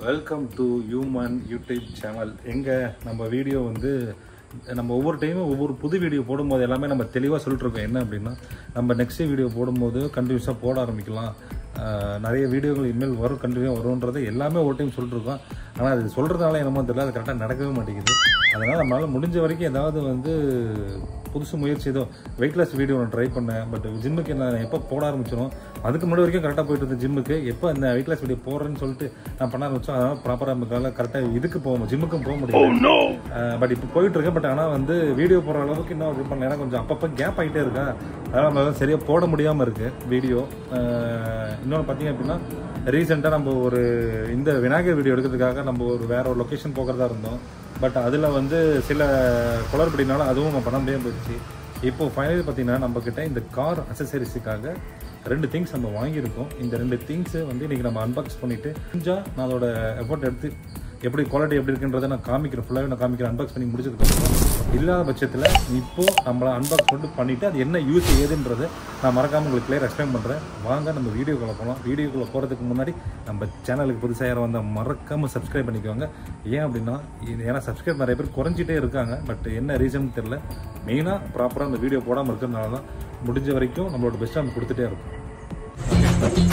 Welcome to human YouTube channel எங்கே நம்ம video வந்து நம்ம ஒவ்வொரு டைமும் ஒவ்வொரு புது வீடியோ போடும்போது எல்லாமே நம்ம தெளிவாக சொல்லிட்டு இருக்கோம் என்ன அப்படின்னா நம்ம நெக்ஸ்ட் வீடியோ போடும்போது கண்டினியூஸாக போட ஆரம்பிக்கலாம் ஆஹ் நிறைய வீடியோகள் இனிமேல் வரும் கண்டினியூவாக வரும்ன்றது எல்லாமே ஒரு டைம் சொல்லிட்டு இருக்கோம் ஆனால் அது சொல்கிறதுனால என்னமோ தெரியல அது கரெக்டாக நடக்கவே மாட்டேங்குது அதனால் நம்மளால் முடிஞ்ச வரைக்கும் ஏதாவது வந்து புதுசு முயற்சி ஏதோ வெயிட்லெஸ் வீடியோ நான் ட்ரை பண்ணேன் பட் ஜிம்முக்கு நான் எப்போ போட ஆரம்பிச்சிடும் அதுக்கு முன்னாடி வரைக்கும் கரெக்டாக போயிட்டு இருந்தேன் ஜிம்முக்கு எப்போ இந்த வெயிட்லெஸ் வீடியோ போடுறேன்னு சொல்லிட்டு நான் பண்ண ஆரம்பிச்சோம் அதனால் ப்ராப்பராக நமக்கால கரெக்டாக இதுக்கு போகும் ஜிம்முக்கும் போக முடியும் பட் இப்போ போயிட்டு இருக்கேன் பட் ஆனால் வந்து வீடியோ போடுற அளவுக்கு இன்னும் அப்படி பண்ணல ஏன்னா கொஞ்சம் அப்பப்போ கேப் ஆகிட்டே இருக்கேன் அதனால் நம்ம சரியாக போட முடியாமல் இருக்கு வீடியோ இன்னொன்று பார்த்தீங்க அப்படின்னா ரீசெண்டாக நம்ம ஒரு இந்த விநாயகர் வீடியோ எடுக்கிறதுக்காக நம்ம ஒரு வேற ஒரு லொக்கேஷன் போகிறதா இருந்தோம் பட் அதில் வந்து சில குளறுபடினால அதுவும் நம்ம பண்ண முடியாமல் போயிடுச்சு இப்போ ஃபைனலி பார்த்தீங்கன்னா நம்ம கிட்ட இந்த கார் அசசரிஸுக்காக ரெண்டு திங்ஸ் நம்ம வாங்கியிருக்கோம் இந்த ரெண்டு திங்ஸை வந்து இன்னைக்கு நம்ம அன்பாக்ஸ் பண்ணிட்டு கொஞ்சம் நான் அதோட எஃபோர்ட் எடுத்து எப்படி குவாலிட்டி எப்படி இருக்குன்றதை நான் காமிக்கிறேன் ஃபுல்லாகவே நான் காமிக்கிறேன் அன்பாக்ஸ் பண்ணி முடிச்சதுக்கப்புறம் இல்லாத பட்சத்தில் இப்போ நம்மளை அன்பாக்ஸ் மட்டும் பண்ணிவிட்டு அது என்ன யூஸ் ஏதுன்றதை நான் மறக்காமல் உங்களுக்கு கிளியர் எக்ஸ்பிளைன் பண்ணுறேன் வாங்க நம்ம வீடியோக்குள்ளே போகலாம் வீடியோக்குள்ளே போகிறதுக்கு முன்னாடி நம்ம சேனலுக்கு புதுசாக யாரும் வந்தால் மறக்காமல் சப்ஸ்கிரைப் பண்ணிக்கோங்க ஏன் அப்படின்னா இது ஏன்னா சப்ஸ்கிரைப் நிறைய பேர் குறைஞ்சிட்டே இருக்காங்க பட் என்ன ரீசன் தெரில மெயினாக ப்ராப்பராக அந்த வீடியோ போடாமல் இருக்கிறதுனால தான் முடிஞ்ச வரைக்கும் நம்மளோட பெஸ்ட்டாக நம்ம கொடுத்துட்டே இருக்கும்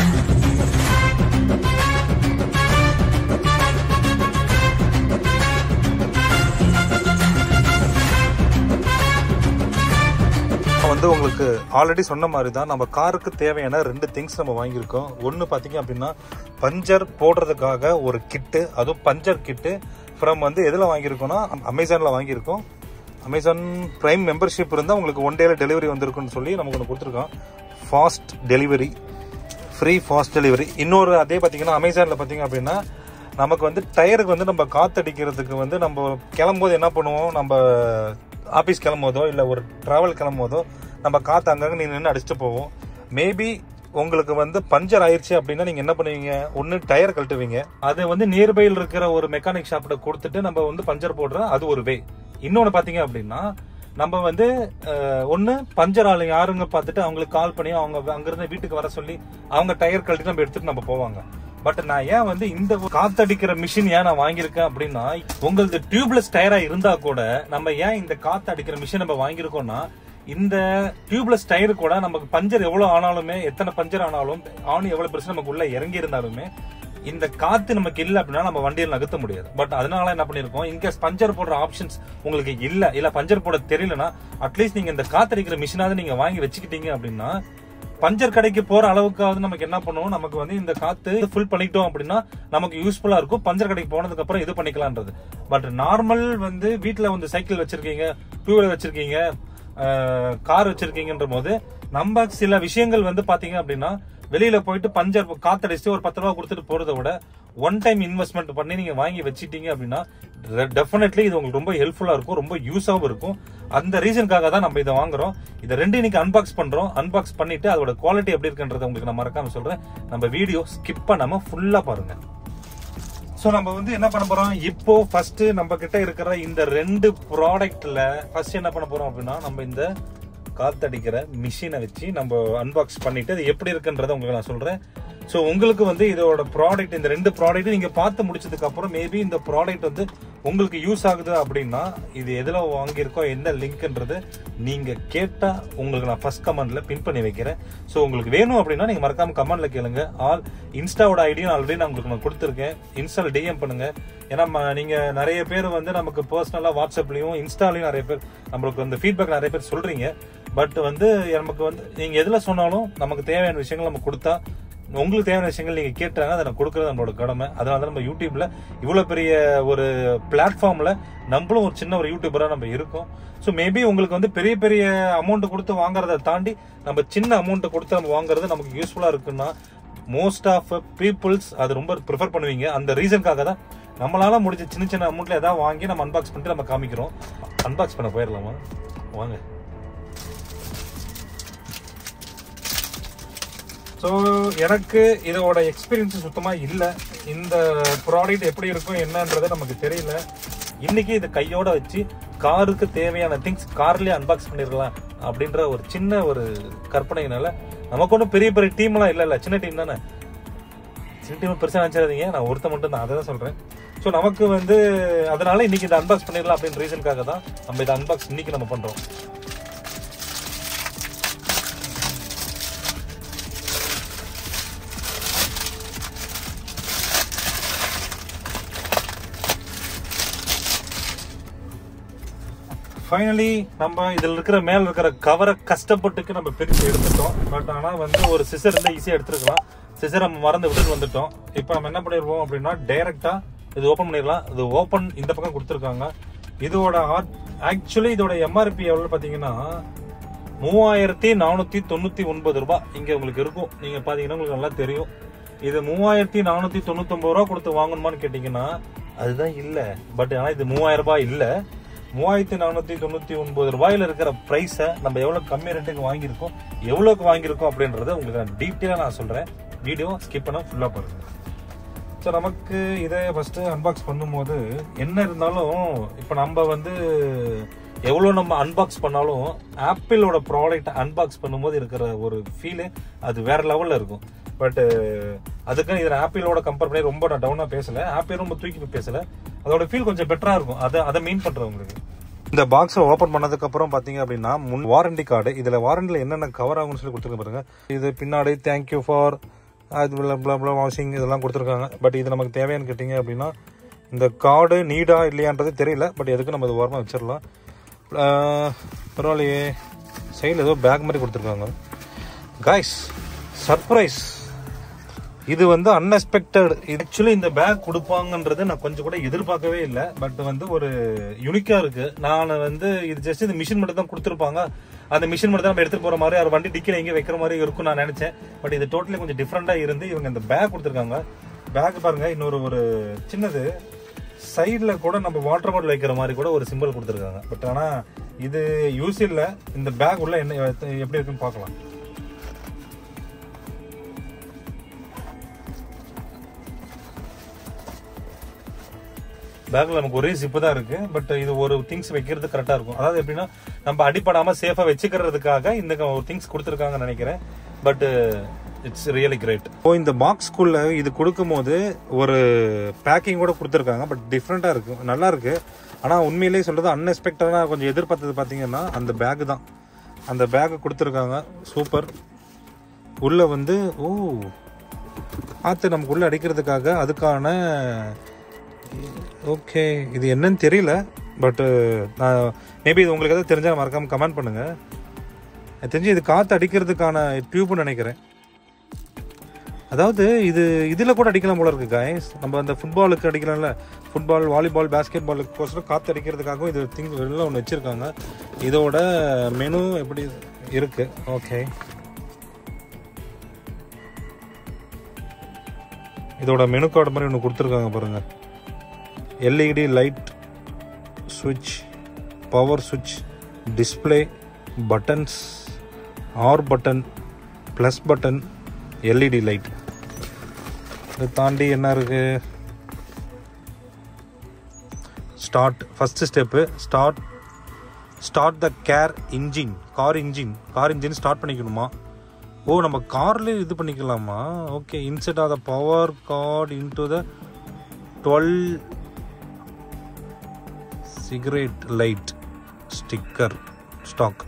வந்து உங்களுக்கு ஆல்ரெடி சொன்ன மாதிரி தான் நம்ம காருக்கு தேவையான ரெண்டு திங்ஸ் நம்ம வாங்கியிருக்கோம் ஒன்று பார்த்தீங்க அப்படின்னா பஞ்சர் போடுறதுக்காக ஒரு கிட்டு அதுவும் பஞ்சர் கிட்டு ஃப்ரம் வந்து எதில் வாங்கியிருக்கோம்னா அமேசானில் வாங்கியிருக்கோம் அமேசான் ப்ரைம் மெம்பர்ஷிப் இருந்தால் உங்களுக்கு ஒன் டேல டெலிவரி வந்திருக்குன்னு சொல்லி நமக்கு ஒன்று கொடுத்துருக்கோம் fast delivery free fast delivery இன்னொரு அதே பார்த்தீங்கன்னா அமேசானில் பார்த்தீங்க அப்படின்னா நமக்கு வந்து டயருக்கு வந்து நம்ம காத்தடிக்கிறதுக்கு வந்து நம்ம கிளம்பும்போது என்ன பண்ணுவோம் நம்ம ஆஃபீஸ் கிளம்போதோ இல்லை ஒரு ட்ராவல் கிளம்போதோ நம்ம காற்று அங்கங்கே நீங்கள் நின்று அடிச்சுட்டு போவோம் மேபி உங்களுக்கு வந்து பஞ்சர் ஆயிடுச்சு அப்படின்னா நீங்கள் என்ன பண்ணுவீங்க ஒன்று டயர் கழட்டுவீங்க அது வந்து நியர்பையில் இருக்கிற ஒரு மெக்கானிக் ஷாப்ல கொடுத்துட்டு நம்ம வந்து பஞ்சர் போடுற அது ஒரு வே இன்னொன்று பார்த்தீங்க அப்படின்னா நம்ம வந்து ஒன்று பஞ்சர் ஆளு யாருங்க பார்த்துட்டு அவங்களுக்கு கால் பண்ணி அவங்க அங்கிருந்து வீட்டுக்கு வர சொல்லி அவங்க டயர் கழட்டி நம்ம எடுத்துட்டு நம்ம போவாங்க பட் நான் ஏன் வந்து இந்த காத்தடிக்கிற மிஷின் ஏன் நான் வாங்கியிருக்கேன் அப்படின்னா உங்களது டியூப்லெஸ் டயரா இருந்தா கூட நம்ம ஏன் இந்த காத்து அடிக்கிற மிஷின் நம்ம வாங்கியிருக்கோம்னா இந்த டியூப்லெஸ் டயர் கூட நமக்கு பஞ்சர் எவ்வளவு ஆனாலுமே எத்தனை பஞ்சர் ஆனாலும் ஆணி எவ்வளவு பெருசு நமக்கு உள்ள இறங்கி இருந்தாலுமே இந்த காத்து நமக்கு இல்ல அப்படின்னா நம்ம வண்டியில் நகர்த்த முடியாது பட் அதனால என்ன பண்ணிருக்கோம் இன்கேஸ் பஞ்சர் போடுற ஆப்ஷன்ஸ் உங்களுக்கு இல்ல இல்ல பஞ்சர் போட தெரியலனா அட்லீஸ்ட் நீங்க இந்த காத்தடிக்கிற மிஷினாவது நீங்க வாங்கி வச்சுக்கிட்டீங்க அப்படின்னா பஞ்சர் கடைக்கு போற அளவுக்காவது நமக்கு என்ன பண்ணுவோம் நமக்கு வந்து இந்த காத்து ஃபுல் பண்ணிட்டோம் அப்படின்னா நமக்கு யூஸ்ஃபுல்லா இருக்கும் பஞ்சர் கடைக்கு போனதுக்கு அப்புறம் இது பண்ணிக்கலாம்ன்றது பட் நார்மல் வந்து வீட்டுல வந்து சைக்கிள் வச்சிருக்கீங்க டூ வீலர் வச்சிருக்கீங்க கார் வச்சிருக்கீங்கன்ற போது நம்ம சில விஷயங்கள் வந்து பாத்தீங்க அப்படின்னா வெளியில போயிட்டு பஞ்சர் காத்தடிச்சு ஒரு பத்து ரூபா கொடுத்துட்டு போறதை விட ஒன் டைம் இன்வெஸ்ட்மெண்ட் பண்ணி நீங்க வாங்கி வச்சிட்டீங்க அப்படின்னா டெஃபினெட்லி இது உங்களுக்கு ரொம்ப ஹெல்ப்ஃபுல்லா இருக்கும் ரொம்ப யூஸாவும் இருக்கும் அந்த ரீசனுக்காக தான் நம்ம இதை வாங்குறோம் இதை ரெண்டு இன்னைக்கு அன்பாக்ஸ் பண்றோம் அன்பாக்ஸ் பண்ணிட்டு அதோட குவாலிட்டி எப்படி இருக்குன்றத உங்களுக்கு நான் மறக்காம சொல்றேன் நம்ம வீடியோ ஸ்கிப் பண்ணாம ஃபுல்லா பாருங்க ஸோ நம்ம வந்து என்ன பண்ண போறோம் இப்போ ஃபர்ஸ்ட் நம்ம கிட்ட இருக்கிற இந்த ரெண்டு ப்ராடக்ட்ல ஃபர்ஸ்ட் என்ன பண்ண போறோம் அப்படின்னா நம்ம இந்த காத்தடிக்கிற மிஷினை வச்சு நம்ம அன்பாக்ஸ் பண்ணிட்டு அது எப்படி இருக்குன்றத உங்களுக்கு நான் சொல்றேன் ஸோ உங்களுக்கு வந்து இதோட ப்ராடக்ட் இந்த ரெண்டு ப்ராடக்ட் நீங்க பார்த்து முடிச்சதுக்கு அப்புறம் மேபி இந்த ப்ராடக்ட் வந்து உங்களுக்கு யூஸ் ஆகுது அப்படின்னா இது எதுல வாங்கியிருக்கோம் என்ன லிங்க்ன்றது நீங்க கேட்டா உங்களுக்கு நான் ஃபர்ஸ்ட் கமெண்ட்ல பின் பண்ணி வைக்கிறேன் ஸோ உங்களுக்கு வேணும் அப்படின்னா நீங்க மறக்காம கமெண்ட்ல கேளுங்க ஆல் இன்ஸ்டாவோட ஐடியும் ஆல்ரெடி நான் உங்களுக்கு நான் கொடுத்துருக்கேன் இன்ஸ்டால டிஎம் பண்ணுங்க ஏன்னா நீங்க நிறைய பேர் வந்து நமக்கு பர்சனலா வாட்ஸ்அப்லயும் இன்ஸ்டாலையும் நிறைய பேர் நம்மளுக்கு வந்து ஃபீட்பேக் நிறைய பேர் சொல்றீங்க பட் வந்து நமக்கு வந்து நீங்க எதுல சொன்னாலும் நமக்கு தேவையான விஷயங்கள் நம்ம கொடுத்தா உங்களுக்கு தேவையான விஷயங்கள் நீங்க கேட்டாங்க அதை நான் கொடுக்கறது நம்மளோட கடமை அதனால தான் நம்ம யூடியூப்ல இவ்வளவு பெரிய ஒரு பிளாட்ஃபார்ம்ல நம்மளும் ஒரு சின்ன ஒரு யூடியூபரா நம்ம இருக்கோம் ஸோ மேபி உங்களுக்கு வந்து பெரிய பெரிய அமௌண்ட் கொடுத்து வாங்குறத தாண்டி நம்ம சின்ன அமௌண்ட் கொடுத்து நம்ம வாங்குறது நமக்கு யூஸ்ஃபுல்லா இருக்குன்னா மோஸ்ட் ஆஃப் பீப்புள்ஸ் அது ரொம்ப ப்ரிஃபர் பண்ணுவீங்க அந்த ரீசனுக்காக தான் நம்மளால முடிஞ்ச சின்ன சின்ன அமௌண்ட்ல ஏதாவது வாங்கி நம்ம அன்பாக்ஸ் பண்ணிட்டு நம்ம காமிக்கிறோம் அன்பாக்ஸ் பண்ண போயிடலாமா வாங்க ஸோ எனக்கு இதோட எக்ஸ்பீரியன்ஸ் சுத்தமாக இல்லை இந்த ப்ராடக்ட் எப்படி இருக்கும் என்னன்றது நமக்கு தெரியல இன்னைக்கு இது கையோட வச்சு காருக்கு தேவையான திங்ஸ் கார்லயே அன்பாக்ஸ் பண்ணிடலாம் அப்படின்ற ஒரு சின்ன ஒரு கற்பனையினால நமக்கு ஒன்றும் பெரிய பெரிய டீம்லாம் இல்லைல்ல சின்ன டீம் தானே ஃபெசிலிட்டி பெருசாக நினச்சிடாதீங்க நான் ஒருத்த மட்டும் தான் அதை தான் சொல்கிறேன் ஸோ நமக்கு வந்து அதனால இன்னைக்கு இதை அன்பாக்ஸ் பண்ணிடலாம் அப்படின்னு ரீசனுக்காக தான் நம்ம இதை அன்பாக்ஸ் இன்னைக்கு நம்ம பண்ணுறோம் ஃபைனலி நம்ம இதில் இருக்கிற மேல இருக்கிற கவரை கஷ்டப்பட்டுக்கு நம்ம பிரித்து எடுத்துட்டோம் பட் ஆனால் வந்து ஒரு சிசர் இருந்தால் ஈஸியாக எடுத்துருக்கலாம் சிசர் நம்ம மறந்து விட்டுட்டு வந்துட்டோம் இப்போ நம்ம என்ன பண்ணிடுவோம் அப்படின்னா டைரக்டா இது ஓப்பன் பண்ணிடலாம் இது ஓப்பன் இந்த பக்கம் கொடுத்துருக்காங்க இதோட ஆக்சுவலி இதோட எம்ஆர்பி எவ்வளோ பார்த்தீங்கன்னா மூவாயிரத்தி நானூற்றி தொண்ணூற்றி ஒன்பது ரூபாய் இங்கே உங்களுக்கு இருக்கும் நீங்கள் பார்த்தீங்கன்னா உங்களுக்கு நல்லா தெரியும் இது மூவாயிரத்தி நானூற்றி தொண்ணூத்தொம்பது ரூபா கொடுத்து வாங்கணுமான்னு கேட்டிங்கன்னா அதுதான் இல்லை பட் ஆனால் இது மூவாயிரம் ரூபாய் இல்லை மூவாயிரத்தி நானூற்றி தொண்ணூற்றி ஒன்பது ரூபாயில் இருக்கிற ப்ரைஸை நம்ம எவ்வளோ கம்மி ரேட்டுக்கு வாங்கியிருக்கோம் எவ்வளோக்கு வாங்கியிருக்கோம் அப்படின்றத உங்களுக்கு நான் டீட்டெயிலாக நான் சொல்கிறேன் வீடியோ ஸ்கிப் பண்ண ஃபுல்லாக பாருங்க ஸோ நமக்கு இதை ஃபஸ்ட்டு அன்பாக்ஸ் பண்ணும்போது என்ன இருந்தாலும் இப்போ நம்ம வந்து எவ்வளோ நம்ம அன்பாக்ஸ் பண்ணாலும் ஆப்பிளோட ப்ராடக்ட் அன்பாக்ஸ் பண்ணும்போது இருக்கிற ஒரு ஃபீலு அது வேற லெவலில் இருக்கும் பட் அதுக்கு இதில் ஆப்பிளோட கம்பேர் பண்ணி ரொம்ப நான் டவுனாக பேசலை ஆப்பிள் ரொம்ப தூக்கி போய் பேசலை அதோட ஃபீல் கொஞ்சம் பெட்டராக இருக்கும் அதை அதை மீன் பண்ணுறேன் உங்களுக்கு இந்த பாக்ஸை ஓப்பன் பண்ணதுக்கு அப்புறம் பாத்தீங்க அப்படின்னா முன் வாரண்டி கார்டு இதுல வாரண்டில என்னென்ன கவர் ஆகும்னு சொல்லி கொடுத்துருக்க பாருங்க இது பின்னாடி தேங்க்யூ ஃபார் அது வாஷிங் இதெல்லாம் கொடுத்துருக்காங்க பட் இது நமக்கு தேவையான்னு கேட்டிங்க அப்படின்னா இந்த கார்டு நீடா இல்லையான்றது தெரியல பட் எதுக்கு நம்ம இது ஓரமாக வச்சிடலாம் ஆஹ், பரவாயில்லையே சைடில் ஏதோ பேக் மாதிரி கொடுத்துருக்காங்க காய்ஸ் சர்ப்ரைஸ் இது வந்து அன்எக்ஸ்பெக்டட் ஆக்சுவலி இந்த பேக் கொடுப்பாங்கன்றது நான் கொஞ்சம் கூட எதிர்பார்க்கவே இல்லை பட் வந்து ஒரு யூனிக்கா இருக்கு நான் வந்து இது ஜஸ்ட் இந்த மிஷின் மட்டும் தான் கொடுத்துருப்பாங்க அந்த மிஷின் மட்டும் தான் நம்ம எடுத்துட்டு போற மாதிரி ஒரு வண்டி டிக்கில எங்கே வைக்கிற மாதிரி இருக்கும் நான் நினைச்சேன் பட் இது டோட்டலி கொஞ்சம் டிஃப்ரெண்டா இருந்து இவங்க இந்த பேக் கொடுத்துருக்காங்க பேக் பாருங்க இன்னொரு ஒரு சின்னது சைடுல கூட நம்ம வாட்டர் பாட்டில் வைக்கிற மாதிரி கூட ஒரு சிம்பிள் கொடுத்துருக்காங்க பட் ஆனா இது யூஸ் இல்ல இந்த பேக் உள்ள என்ன எப்படி இருக்குன்னு பார்க்கலாம் பேக்ல நமக்கு ஒரே ஜிப்பு தான் இருக்கு பட் இது ஒரு திங்ஸ் வைக்கிறது கரெக்டா இருக்கும் அதாவது எப்படின்னா நம்ம அடிப்படாம சேஃபா வச்சுக்கிறதுக்காக இந்த ஒரு திங்ஸ் கொடுத்துருக்காங்கன்னு நினைக்கிறேன் பட் இட்ஸ் ரியலி கிரேட் இப்போ இந்த பாக்ஸ்க்குள்ள இது கொடுக்கும்போது ஒரு பேக்கிங் கூட கொடுத்துருக்காங்க பட் டிஃப்ரெண்டா இருக்கு நல்லா இருக்கு ஆனா உண்மையிலேயே சொல்றது அன்எக்ஸ்பெக்டடா கொஞ்சம் எதிர்பார்த்தது பாத்தீங்கன்னா அந்த பேக் தான் அந்த பேக் கொடுத்துருக்காங்க சூப்பர் உள்ள வந்து ஓ ஆத்து நமக்கு உள்ள அடிக்கிறதுக்காக அதுக்கான ஓகே இது என்னன்னு தெரியல பட் நான் மேபி இது உங்களுக்கு எதாவது தெரிஞ்சால் மறக்காம கமெண்ட் பண்ணுங்க எனக்கு தெரிஞ்சு இது காற்று அடிக்கிறதுக்கான டியூப்னு நினைக்கிறேன் அதாவது இது இதில் கூட அடிக்கலாம் போல இருக்கு காய்ஸ் நம்ம அந்த ஃபுட்பாலுக்கு அடிக்கலாம்ல ஃபுட்பால் வாலிபால் பேஸ்கெட் பாலுக்கோசரம் காற்று அடிக்கிறதுக்காகவும் இது திங்ஸ் வெளில ஒன்று வச்சுருக்காங்க இதோட மெனு எப்படி இருக்கு ஓகே இதோட மெனு கார்டு மாதிரி ஒன்று கொடுத்துருக்காங்க பாருங்க எல்இடி லைட் சுவிட்ச் பவர் சுவிட்ச் display buttons R button plus button LED light இதை தாண்டி என்ன இருக்கு start first step start start the care engine car engine car engine start பண்ணிக்கணுமா ஓ நம்ம கார்லேயே இது பண்ணிக்கலாமா okay inset of the power card into the twelve cigarette light sticker stock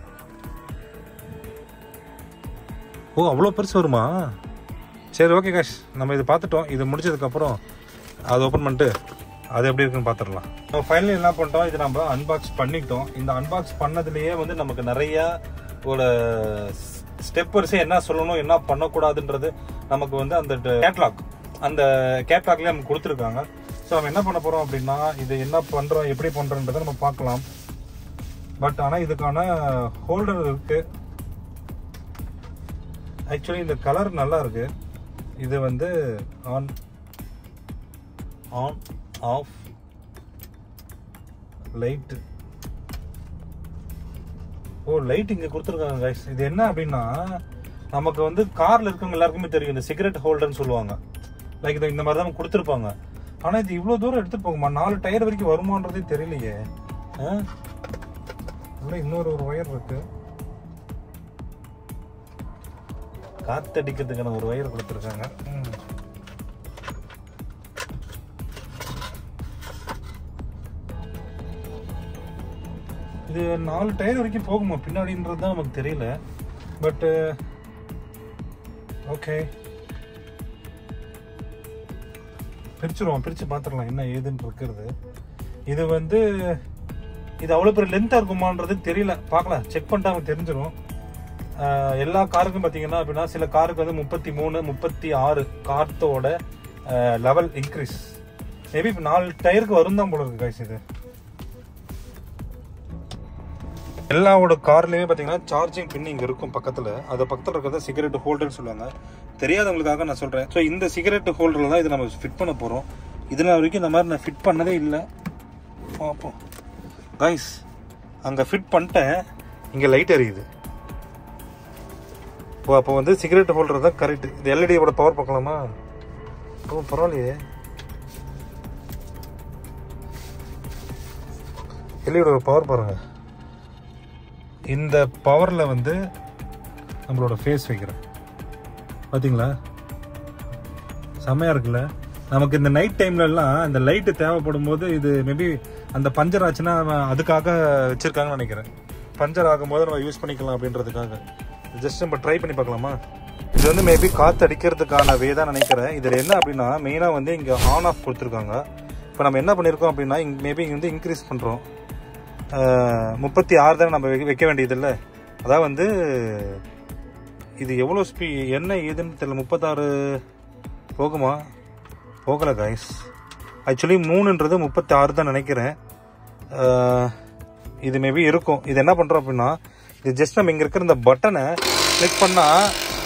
ஓ அவ்வளோ பெருசு வருமா சரி ஓகே காஷ் நம்ம இது பார்த்துட்டோம் இது முடிச்சதுக்கப்புறம் அதை ஓப்பன் பண்ணிட்டு அது எப்படி இருக்குன்னு பார்த்துடலாம் நம்ம ஃபைனலி என்ன பண்ணிட்டோம் இது நம்ம அன்பாக்ஸ் பண்ணிட்டோம் இந்த அன்பாக்ஸ் பண்ணதுலேயே வந்து நமக்கு நிறைய ஒரு ஸ்டெப் வரிசை என்ன சொல்லணும் என்ன பண்ணக்கூடாதுன்றது நமக்கு வந்து அந்த கேட்லாக் அந்த கேட்லாக்லேயே நமக்கு கொடுத்துருக்காங்க ஸோ நம்ம என்ன பண்ண போகிறோம் அப்படின்னா இது என்ன பண்ணுறோம் எப்படி பண்ணுறோன்றதை நம்ம பார்க்கலாம் பட் ஆனால் இதுக்கான ஹோல்டர் இருக்கு ஆக்சுவலி இந்த கலர் நல்லா இருக்கு இது வந்து ஆன் ஆன் ஆஃப் லைட் ஓ லைட் இங்க கொடுத்துருக்காங்க கைஸ் இது என்ன அப்படின்னா நமக்கு வந்து கார்ல இருக்கவங்க எல்லாருக்குமே தெரியும் இந்த சிகரெட் ஹோல்டர்னு சொல்லுவாங்க லைக் இது இந்த மாதிரி தான் கொடுத்துருப்பாங்க ஆனா இது இவ்வளவு தூரம் எடுத்துட்டு போகுமா நாலு டயர் வரைக்கும் வருமானதே தெரியலையே ஆ? உள்ள இன்னொரு ஒரு ஒயர் இருக்கு காத்தடிக்கிறதுக்கான ஒரு ஒயர் கொடுத்துருக்காங்க ம். இது நாலு டயர் வரைக்கும் போகுமா பின்னாடின்றது தான் நமக்கு தெரியல பட்டு ஓகே பிரிச்சுருவோம் பிரித்து பார்த்துடலாம் என்ன ஏதுன்னு இருக்கிறது இது வந்து இது அவ்வளோ பெரிய லென்த்தாக இருக்குமான்றது தெரியல பார்க்கலாம் செக் பண்ணிட்டு அவங்க தெரிஞ்சிடும் ஆஹ் எல்லா காருக்கும் பார்த்தீங்கன்னா அப்படின்னா சில காருக்கு வந்து முப்பத்தி மூணு முப்பத்தி ஆறு கார்த்தோட லெவல் இன்க்ரீஸ் மேபி இப்போ நாலு டயருக்கு வரும் தான் போல இருக்கு கைஸ் இது எல்லாவோட கார்லயுமே பார்த்தீங்கன்னா சார்ஜிங் பின் இங்கே இருக்கும் பக்கத்தில் அது பக்கத்தில் இருக்கிறத சிகரெட் ஹோல்டர்னு சொல்லுவாங்க தெரியாதவங்களுக்காக நான் சொல்கிறேன் ஸோ இந்த சிகரெட் ஹோல்டரில் தான் இதை நம்ம ஃபிட் பண்ண போகிறோம் இதில் வரைக்கும் இந்த மாதிரி நான் ஃபிட் பண்ணதே இல்லை பார்ப்போம் கைஸ் அங்கே ஃபிட் பண்ணிட்டேன் இங்கே லைட் எரியுது ஓ அப்போ வந்து சிகரெட் ஹோல்டர் தான் கரெக்ட் இது எல்இடியோட பவர் பார்க்கலாமா ஓ பரவாயில்லையே எல்இடியோட பவர் பாருங்க இந்த பவரில் வந்து நம்மளோட ஃபேஸ் வைக்கிறேன் பார்த்தீங்களா செம்மையாக இருக்குல்ல நமக்கு இந்த நைட் டைம்லலாம் இந்த லைட்டு தேவைப்படும் போது இது மேபி அந்த பஞ்சர் ஆச்சுன்னா அவன் அதுக்காக வச்சிருக்காங்கன்னு நினைக்கிறேன் பஞ்சர் ஆகும்போது நம்ம யூஸ் பண்ணிக்கலாம் அப்படின்றதுக்காக ஜஸ்ட் நம்ம ட்ரை பண்ணி பார்க்கலாமா இது வந்து மேபி காற்று அடிக்கிறதுக்கான வே தான் நினைக்கிறேன் இதில் என்ன அப்படின்னா மெயினாக வந்து இங்கே ஆன் ஆஃப் கொடுத்துருக்காங்க இப்போ நம்ம என்ன பண்ணியிருக்கோம் அப்படின்னா மேபி இங்கே வந்து இன்க்ரீஸ் பண்ணுறோம் முப்பத்தி ஆறு தானே நம்ம வைக்க- வைக்க வேண்டியதில்லை அதான் வந்து இது எவ்வளோ ஸ்பீ என்ன ஏதுன்னு தெரியல முப்பத்தாறு போகுமா போகலை கைஸ் ஆக்சுவலி மூணுன்றது முப்பத்தி ஆறு தான் நினைக்கிறேன் அஹ், இது மேபி இருக்கும் இது என்ன பண்ணுறோம் அப்படின்னா இது ஜஸ்ட் நம்ம இங்கே இருக்கிற இந்த பட்டனை கிளிக் பண்ணால்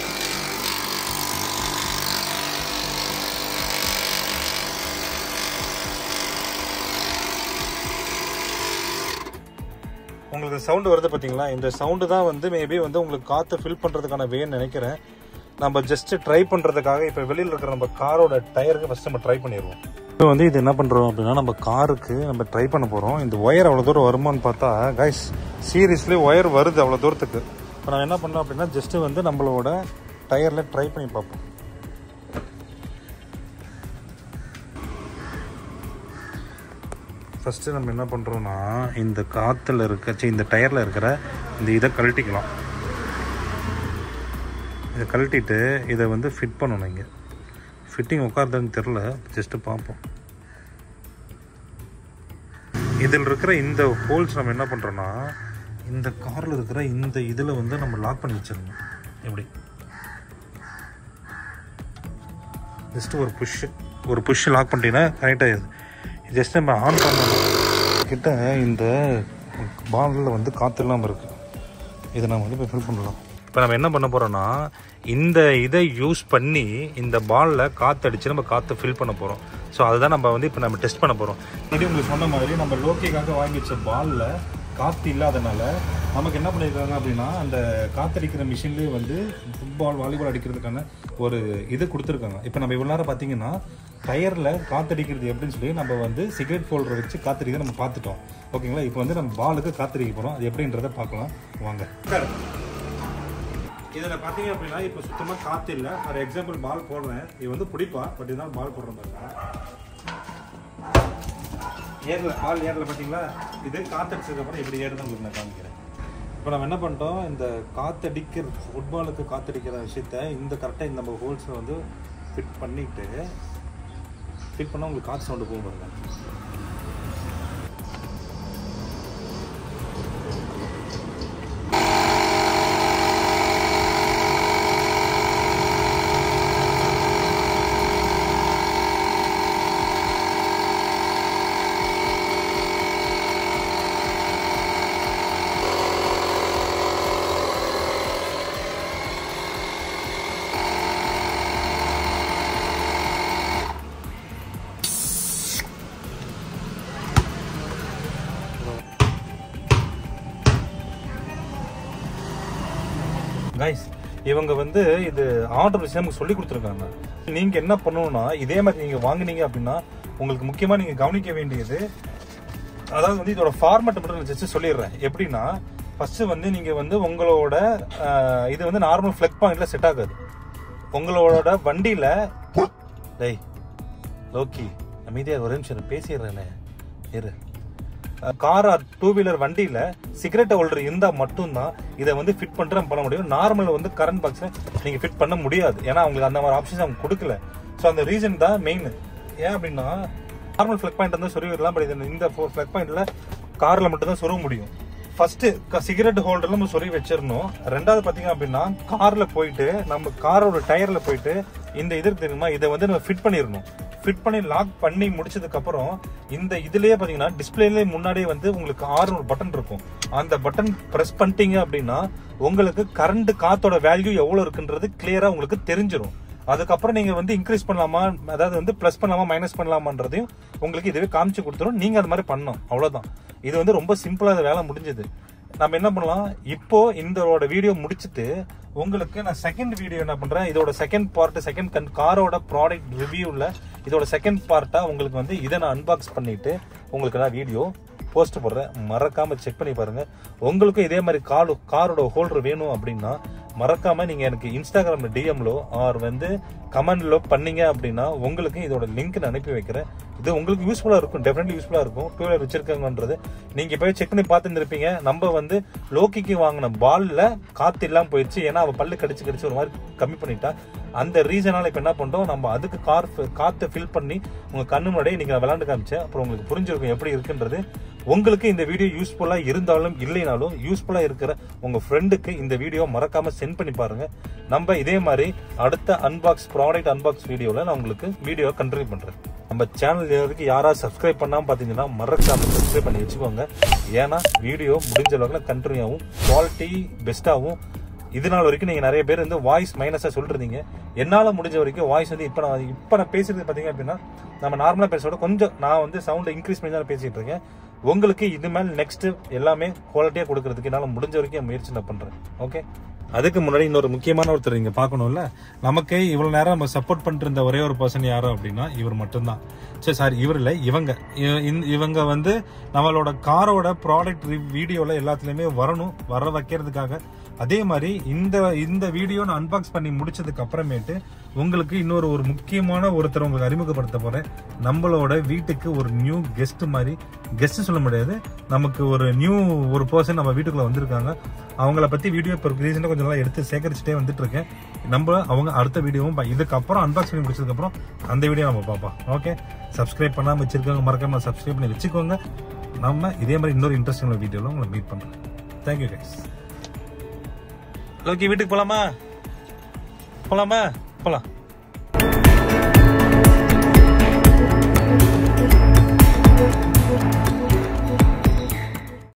உங்களுக்கு சவுண்டு வருது பார்த்தீங்களா இந்த சவுண்டு தான் வந்து மேபி வந்து உங்களுக்கு காற்று ஃபில் பண்ணுறதுக்கான வேன்னு நினைக்கிறேன் நம்ம ஜஸ்ட் ட்ரை பண்ணுறதுக்காக இப்போ வெளியில் இருக்கிற நம்ம காரோட டயருக்கு ஃபஸ்ட் நம்ம ட்ரை பண்ணிடுவோம் இப்போ வந்து இது என்ன பண்ணுறோம் அப்படின்னா நம்ம காருக்கு நம்ம ட்ரை பண்ண போகிறோம் இந்த ஒயர் அவ்வளோ தூரம் வருமான்னு பார்த்தா கைஸ் சீரியஸ்லி ஒயர் வருது அவ்வளோ தூரத்துக்கு இப்போ நம்ம என்ன பண்ணோம் அப்படின்னா ஜஸ்ட்டு வந்து நம்மளோட டயரில் ட்ரை பண்ணி பார்ப்போம் ஃபஸ்ட்டு நம்ம என்ன பண்ணுறோம்னா இந்த காற்றுல இருக்க ச்சீ, இந்த டயரில் இருக்கிற இந்த இதை கழட்டிக்கலாம் இதை கழட்டிட்டு இதை வந்து ஃபிட் பண்ணணும் இங்கே ஃபிட்டிங் உட்காருதுன்னு தெரில ஜஸ்ட்டு பார்ப்போம் இதில் இருக்கிற இந்த ஹோல்ஸ் நம்ம என்ன பண்ணுறோன்னா இந்த காரில் இருக்கிற இந்த இதில் வந்து நம்ம லாக் பண்ணி வச்சிடணும் எப்படி ஜஸ்ட் ஒரு புஷ் ஒரு புஷ் லாக் பண்ணிட்டீங்கன்னா கரெக்டாக ஜஸ்ட் நம்ம ஆன் பண்ணணும் கிட்ட இந்த பாலில் வந்து காற்று இல்லாமல் இருக்குது இதை நம்ம வந்து இப்போ ஃபில் பண்ணலாம் இப்போ நம்ம என்ன பண்ண போகிறோம்னா இந்த இதை யூஸ் பண்ணி இந்த பாலில் காற்று அடித்து நம்ம காற்று ஃபில் பண்ண போகிறோம் ஸோ அதுதான் நம்ம வந்து இப்போ நம்ம டெஸ்ட் பண்ண போகிறோம் இது உங்களுக்கு சொன்ன மாதிரி நம்ம லோக்கிக்காக வாங்கி வச்ச பாலில் காற்று இல்லாதனால நமக்கு என்ன பண்ணியிருக்காங்க அப்படின்னா அந்த காத்தடிக்கிற மிஷின்லேயே வந்து ஃபுட்பால் வாலிபால் அடிக்கிறதுக்கான ஒரு இது கொடுத்துருக்காங்க இப்போ நம்ம இவ்வளோ நேரம் பார்த்தீங்கன்னா டயரில் காத்தடிக்கிறது எப்படின்னு சொல்லி நம்ம வந்து சிகரெட் ஃபோல்டர் வச்சு காத்தடிக்கிறத நம்ம பார்த்துட்டோம் ஓகேங்களா இப்போ வந்து நம்ம பாலுக்கு காத்தடிக்க போகிறோம் அது எப்படின்றத பார்க்கலாம் வாங்க இதில் பார்த்தீங்க அப்படின்னா இப்போ சுத்தமாக காற்று இல்லை ஃபார் எக்ஸாம்பிள் பால் போடுறேன் இது வந்து பிடிப்பா பட் இருந்தாலும் பால் போடுற பாருங்க ஏறல பால் ஏறல பார்த்தீங்களா இது காத்தடிச்சதுக்கு அப்புறம் எப்படி ஏறுது உங்களுக்கு நான் காமிக்கிறேன் இப்போ நம்ம என்ன பண்ணிட்டோம் இந்த காத்தடிக்கிற ஃபுட்பாலுக்கு காத்தடிக்கிற விஷயத்த இந்த கரெக்டாக இந்த நம்ம ஹோல்ஸில் வந்து ஃபிட் பண்ணிட்டு ஃபிட் பண்ணால் உங்களுக்கு காற்று சவுண்டு போகும் பாருங்க கைஸ் இவங்க வந்து இது ஆர்டர் வச்சு நமக்கு சொல்லி கொடுத்துருக்காங்க நீங்கள் என்ன பண்ணணும்னா இதே மாதிரி நீங்கள் வாங்குனீங்க அப்படின்னா உங்களுக்கு முக்கியமாக நீங்கள் கவனிக்க வேண்டியது அதாவது வந்து இதோட ஃபார்மேட் மட்டும் நான் ஜஸ்ட் சொல்லிடுறேன் எப்படின்னா ஃபர்ஸ்ட் வந்து நீங்கள் வந்து உங்களோட அஹ், இது வந்து நார்மல் ஃப்ளக் பாயிண்ட்ல செட் ஆகாது உங்களோட வண்டியில் டேய் லோக்கி அமைதியாக ஒரு நிமிஷம் இரு, பேசிடுறேனே இரு கார் ஆர் டூ வீலர் வண்டியில் சிகரெட் ஹோல்டர் இருந்தா மட்டும்தான் இதை வந்து ஃபிட் பண்ணிட்டு நம்ம பண்ண முடியும் நார்மல் வந்து கரண்ட் பாக்ஸ்ல நீங்க ஃபிட் பண்ண முடியாது ஏன்னா அவங்களுக்கு அந்த மாதிரி ஆப்ஷன்ஸ் அவங்க கொடுக்கல ஸோ அந்த ரீசன் தான் மெயின் ஏன் அப்படின்னா நார்மல் ஃபிளக் பாயிண்ட் வந்து சொருவிடலாம் பட் இது இந்த ஃபிளக் பாயிண்ட்ல கார்ல மட்டும் தான் சொருக முடியும் ஃபர்ஸ்ட் சிகரெட் ஹோல்டர்ல நம்ம சொருவி வச்சிடணும் ரெண்டாவது பாத்தீங்க அப்படின்னா கார்ல போயிட்டு நம்ம காரோட டயர்ல போயிட்டு இந்த இது இருக்கு தெரியுமா இதை வந்து நம்ம ஃபிட் பண்ணிடணும் ஃபிட் பண்ணி லாக் பண்ணி முடிச்சதுக்கு அப்புறம் இந்த இதுலயே பாத்தீங்கன்னா டிஸ்பிளேல முன்னாடியே வந்து உங்களுக்கு ஆறு ஒரு பட்டன் இருக்கும் அந்த பட்டன் பிரஸ் பண்ணிட்டீங்க அப்படின்னா உங்களுக்கு கரண்ட் காத்தோட வேல்யூ எவ்வளவு இருக்குன்றது கிளியரா உங்களுக்கு தெரிஞ்சிடும் அதுக்கப்புறம் நீங்க வந்து இன்க்ரீஸ் பண்ணலாமா அதாவது வந்து பிளஸ் பண்ணலாமா மைனஸ் பண்ணலாமான்றதையும் உங்களுக்கு இதுவே காமிச்சு கொடுத்துரும் நீங்க அது மாதிரி பண்ணணும் அவ்வளவுதான் இது வந்து ரொம்ப சிம்பிளா இந்த வேலை முடிஞ்சது நம்ம என்ன பண்ணலாம் இப்போ இந்த வீடியோ முடிச்சிட்டு உங்களுக்கு நான் செகண்ட் வீடியோ என்ன பண்றேன் இதோட செகண்ட் பார்ட் செகண்ட் கன் காரோட ப்ராடக்ட் ரிவ்யூல இதோட செகண்ட் பார்ட்டா உங்களுக்கு வந்து இதை நான் அன்பாக்ஸ் பண்ணிட்டு உங்களுக்கு நான் வீடியோ போஸ்ட் போடுறேன் மறக்காம செக் பண்ணி பாருங்க உங்களுக்கும் இதே மாதிரி கால் காரோட ஹோல்டர் வேணும் அப்படின்னா மறக்காம நீங்க எனக்கு இன்ஸ்டாகிராம்ல டிஎம்லோ ஆர் வந்து கமெண்ட்ல பண்ணீங்க அப்படின்னா உங்களுக்கு இதோட லிங்க் நான் அனுப்பி வைக்கிறேன் இது உங்களுக்கு யூஸ்ஃபுல்லா இருக்கும் டெஃபினெட்லி யூஸ்ஃபுல்லா இருக்கும் டூ வீலர் வச்சிருக்காங்கன்றது நீங்க போய் செக் பண்ணி பார்த்துட்டு இருப்பீங்க நம்ம வந்து லோக்கிக்கு வாங்கின பால்ல காத்து இல்லாம போயிடுச்சு ஏன்னா அவ பல்லு கடிச்சு கடிச்சு ஒரு மாதிரி கம்மி பண்ணிட்டா அந்த ரீசனால இப்ப என்ன பண்றோம் நம்ம அதுக்கு கார் காத்தை ஃபில் பண்ணி உங்க கண்ணு முன்னாடியே நீங்க விளாண்டு காமிச்சேன் அப்புறம் உங்களுக்கு புரிஞ்சிருக்கும் எப்படி இருக்குன்றது உங்களுக்கு இந்த வீடியோ யூஸ்ஃபுல்லா இருந்தாலும் இல்லைனாலும் யூஸ்ஃபுல்லா இருக்கிற உங்க ஃப்ரெண்டுக்கு இந்த வீடியோ மறக்காம சென்ட் பண்ணி பாருங்க நம்ம இதே மாதிரி அடுத்த அன்பாக்ஸ் ப்ராடக்ட் அன்பாக்ஸ் வீடியோல நான் உங்களுக்கு வீடியோ கண்டினியூ பண்றேன் நம்ம சேனல் வரைக்கும் யாராவது சப்ஸ்கிரைப் பண்ணாம பாத்தீங்கன்னா மறக்காம சப்ஸ்கிரைப் பண்ணி வச்சுக்கோங்க ஏன்னா வீடியோ முடிஞ்ச அளவுக்கு கண்டினியூ ஆகும் குவாலிட்டி பெஸ்டாகவும் இது நாள் வரைக்கும் நீங்க நிறைய பேர் வந்து வாய்ஸ் மைனஸா சொல்றீங்க என்னால முடிஞ்ச வரைக்கும் வாய்ஸ் வந்து இப்ப நான் இப்ப நான் பேசுறது பாத்தீங்க அப்படின்னா நம்ம நார்மலா பேசுறத கொஞ்சம் நான் வந்து சவுண்ட் இன்க்ரீஸ் பண்ணி தான் பேசிட்டு இருக்கேன் உங்களுக்கு இது மேல நெக்ஸ்ட் எல்லாமே குவாலிட்டியா கொடுக்கறதுக்கு என்னால முடிஞ்ச வரைக்கும் முயற்சி நான் பண்றேன் ஓகே அதுக்கு முன்னாடி இன்னொரு முக்கியமான ஒருத்தர் இங்க பார்க்கணும்ல நமக்கு இவ்வளவு நேரம் நம்ம சப்போர்ட் பண்ணிட்டு இருந்த ஒரே ஒரு பர்சன் யாரும் அப்படின்னா இவர் மட்டும்தான் சரி சாரி இவர் இல்ல இவங்க இ- இந்த- இவங்க வந்து நம்மளோட காரோட ப்ராடக்ட் வீடியோல எல்லாத்துலயுமே வரணும் வர வைக்கிறதுக்காக அதே மாதிரி இந்த இந்த வீடியோ நான் அன்பாக்ஸ் பண்ணி முடிச்சதுக்கு அப்புறமேட்டு உங்களுக்கு இன்னொரு ஒரு முக்கியமான ஒருத்தர் உங்களுக்கு அறிமுகப்படுத்த போறேன் நம்மளோட வீட்டுக்கு ஒரு நியூ கெஸ்ட் மாதிரி கெஸ்ட் சொல்ல முடியாது நமக்கு ஒரு நியூ ஒரு பர்சன் நம்ம வீட்டுக்குள்ள வந்திருக்காங்க அவங்கள பத்தி வீடியோ இப்போ ரீசெண்டாக கொஞ்சம் நல்லா எடுத்து சேகரிச்சுட்டே வந்துட்டு இருக்கேன் நம்ம அவங்க அடுத்த வீடியோவும் பா- இதுக்கப்புறம் அன்பாக்ஸ் பண்ணி முடிச்சதுக்கு அப்புறம் அந்த வீடியோ நம்ம பார்ப்போம் ஓகே சப்ஸ்கிரைப் பண்ணாம வச்சிருக்கவங்க மறக்காம சப்ஸ்கிரைப் பண்ணி வச்சுக்கோங்க நம்ம இதே மாதிரி இன்னொரு இன்ட்ரெஸ்டிங் வீடியோல உங்களை மீட் பண்றேன் தேங்க்யூ கைஸ் ஓகே வீட்டுக்கு போலாமா போலாமா போலாம்